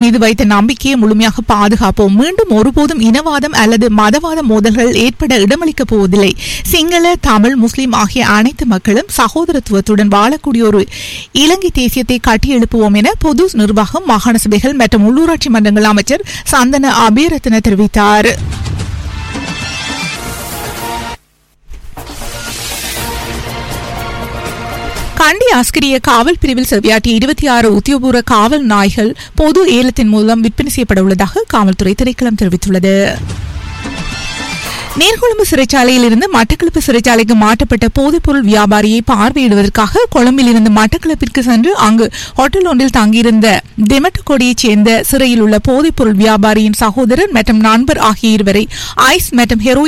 மீது வைத்த நம்பிக்கையை முழுமையாக பாதுகாப்போம் மீண்டும் ஒருபோதும் இனவாதம் அல்லது மதவாத மோதல்கள் ஏற்பட இடமளிக்கப் போவதில்லை சிங்கள தமிழ் முஸ்லிம் ஆகிய அனைத்து மக்களும் சகோதரத்துவத்துடன் வாழக்கூடிய ஒரு இலங்கை தேசியத்தை கட்டியெழுப்புவோம் என பொது நிர்வாகம் மாகாண சபைகள் மற்றும் உள்ளூராட்சி மன்றங்கள் அமைச்சர் சந்தன அபேரத்ன தெரிவித்தார் கண்டி ஆஸ்கிரிய காவல் பிரிவில் சேவையாற்றிய இருபத்தி ஆறு உத்தியோகபூர்வ காவல் நாய்கள் பொது ஏலத்தின் மூலம் விற்பனை செய்யப்பட உள்ளதாக காவல்துறை திணைக்களம் தெரிவித்துள்ளது நீர்கொழும்பு சிறைச்சாலையில் இருந்து மட்டக்களப்பு சிறைச்சாலைக்கு மாற்றப்பட்ட போதைப்பொருள் வியாபாரியை பார்வையிடுவதற்காக கொழும்பில் இருந்து மட்டக்களப்பிற்கு சென்று அங்கு ஹோட்டல் ஒன்றில் தங்கியிருந்த டெமட்டகோடியைச் சேர்ந்த சிறையில் உள்ள போதைப்பொருள் வியாபாரியின் சகோதரர் மற்றும் நண்பர் ஆகிய இருவரை ஐஸ் மற்றும் ஹெரோயின்